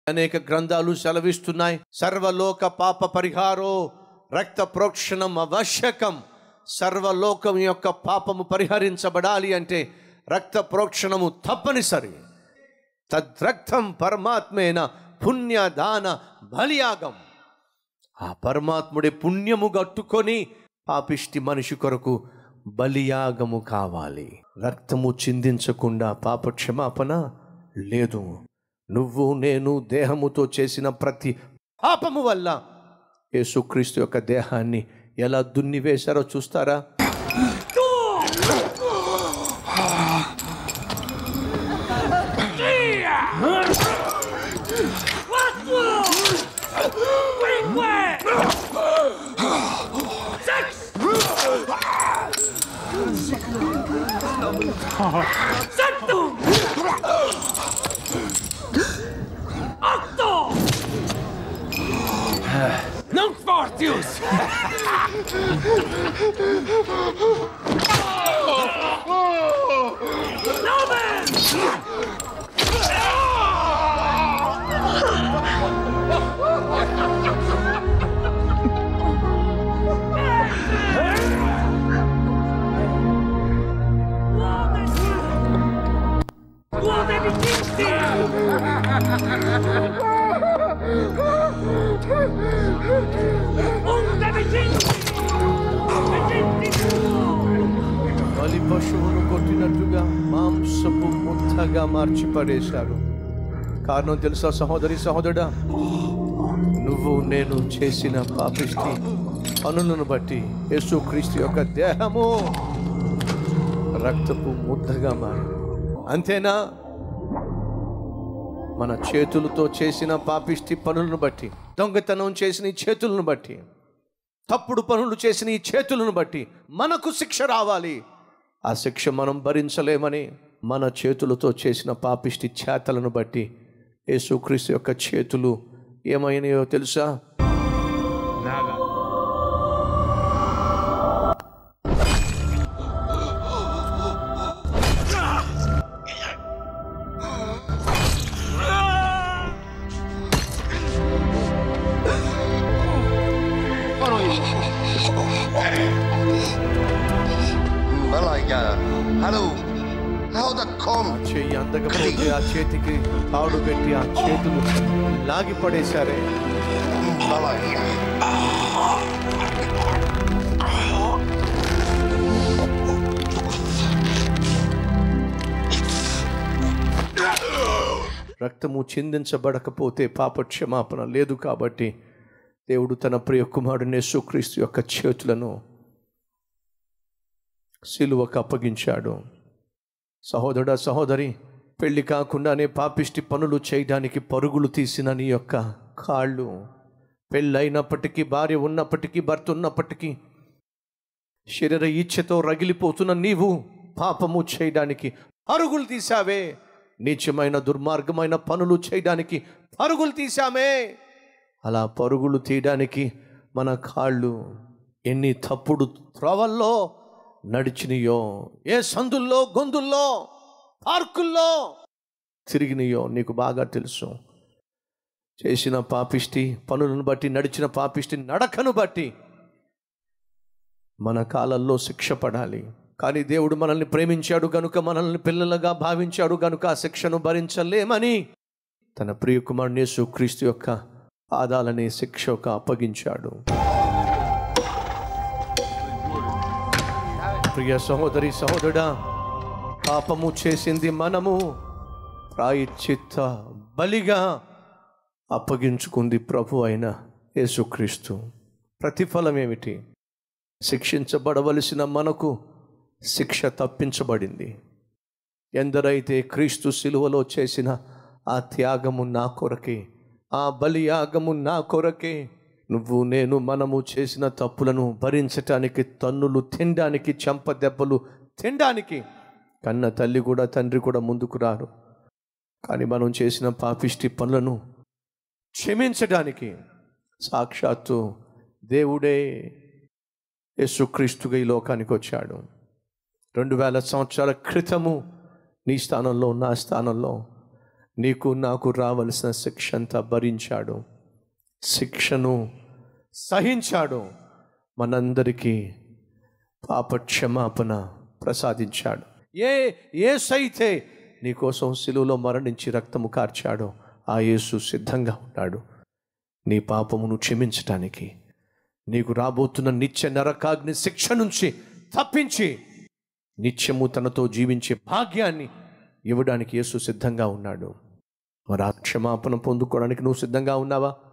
అనేక గ్రంథాలు సెలవిస్తున్నాయి సర్వలోక పాప పరిహారో రక్త ప్రోక్షణం ఆవశ్యకం సర్వలోకం యొక్క పాపము పరిహరించబడాలి అంటే రక్త ప్రోక్షణము తప్పనిసరి తద్రక్తం పరమాత్మేన పుణ్యదాన బలియాగం ఆ పరమాత్ముడి పుణ్యము గట్టుకొని పాపిష్టి మనిషి కొరకు బలియాగము కావాలి రక్తము చిందించకుండా పాప క్షమాపణ లేదు నువ్వు నేను దేహముతో చేసిన ప్రతి పాపము వల్ల యేసుక్రీస్తు యొక్క దేహాన్ని ఎలా దున్నివేశారో చూస్తారా Non Fortius! Głodę widzicie! Onde vicinti! Vicinti బలి పశువును కొట్టినట్టుగా మాంసపు ముద్దగా మార్చి పడేశారు కారణం తెలుసా సహోదరి సహోదరుడా నువ్వు నేను చేసిన పాపిష్టి పనులను బట్టి యేసుక్రీస్తు యొక్క దేహము రక్తపు ముద్దగా మారి అంతేనా మన చేతులతో చేసిన పాపిష్టి పనులను బట్టి దొంగతనం చేసిన ఈ చేతులను బట్టి తప్పుడు పనులు చేసిన ఈ చేతులను బట్టి మనకు శిక్ష రావాలి ఆ శిక్ష మనం భరించలేమని మన చేతులతో చేసిన పాపిష్టి చేతలను బట్టి యేసుక్రీస్తు యొక్క చేతులు ఏమైనాయో తెలుసా Malaga. Hallo. Hou dat kom. చెయ్యి అందకపోతే ఆ చేతికి తాడు పెట్టి ఆ చేతులు లాగి పడేశారే Malaga. రక్తము చిందించబడకపోతే పాప క్షమాపణ లేదు కాబట్టి దేవుడు తన ప్రియ కుమారుని యేసుక్రీస్తు యొక్క చేతులను సిలువకు అప్పగించాడు సహోదరుడా సహోదరి పెళ్లి కాకుండానే పాపిష్టి పనులు చేయడానికి పరుగులు తీసిన నీ యొక్క కాళ్ళు పెళ్ళైనప్పటికీ భార్య ఉన్నప్పటికీ భర్త ఉన్నప్పటికీ శరీర ఇచ్ఛతో రగిలిపోతున్న నీవు పాపము చేయడానికి పరుగులు తీసావే నీచమైన దుర్మార్గమైన పనులు చేయడానికి పరుగులు తీసామే అలా పరుగులు తీయడానికి మన కాళ్ళు ఎన్ని తప్పుడు త్రోవల్లో నడిచినయో ఏ సందుల్లో గొంతుల్లో పార్కుల్లో తిరిగినయో నీకు బాగా తెలుసు చేసిన పాపిష్టి పనులను బట్టి నడిచిన పాపిష్టి నడకను బట్టి మన కాలంలో శిక్ష పడాలి కానీ దేవుడు మనల్ని ప్రేమించాడు గనుక మనల్ని పిల్లలుగా భావించాడు గనుక ఆ శిక్షను భరించలేమని తన ప్రియ కుమారుని క్రీస్తు యొక్క పాదాలని శిక్షకు అప్పగించాడు ప్రియ సహోదరి సహోదరుడా పాపము చేసింది మనము ప్రాయశ్చిత్త బలిగా అప్పగించుకుంది ప్రభు అయిన యేసుక్రీస్తు ప్రతిఫలం ఏమిటి శిక్షించబడవలసిన మనకు శిక్ష తప్పించబడింది ఎందరైతే క్రీస్తు శిలువలో చేసిన ఆ త్యాగము నా కొరకే ఆ బలియాగము నా కొరకే నువ్వు నేను మనము చేసిన తప్పులను భరించటానికి తన్నులు తినడానికి చెంప దెబ్బలు తినడానికి కన్న తల్లి కూడా తండ్రి కూడా ముందుకు రారు కానీ మనం చేసిన పాపిష్టి పనులను క్షమించడానికి సాక్షాత్తు దేవుడే యేసుక్రీస్తుగా ఈ లోకానికి వచ్చాడు రెండు వేల సంవత్సరాల క్రితము నీ స్థానంలో నా స్థానంలో నీకు నాకు రావలసిన శిక్ష అంతా భరించాడు శిక్షను సహించాడు మనందరికీ పాప క్షమాపణ ప్రసాదించాడు ఏ ఏసైతే నీకోసం సిలువలో మరణించి రక్తము కార్చాడో ఆ యేసు సిద్ధంగా ఉన్నాడు నీ పాపమును క్షమించటానికి నీకు రాబోతున్న నిత్య నరకాగ్ని శిక్ష నుంచి తప్పించి నిత్యము తనతో జీవించే భాగ్యాన్ని ఇవ్వడానికి యేసు సిద్ధంగా ఉన్నాడు మరి ఆ క్షమాపణ పొందుకోవడానికి నువ్వు సిద్ధంగా ఉన్నావా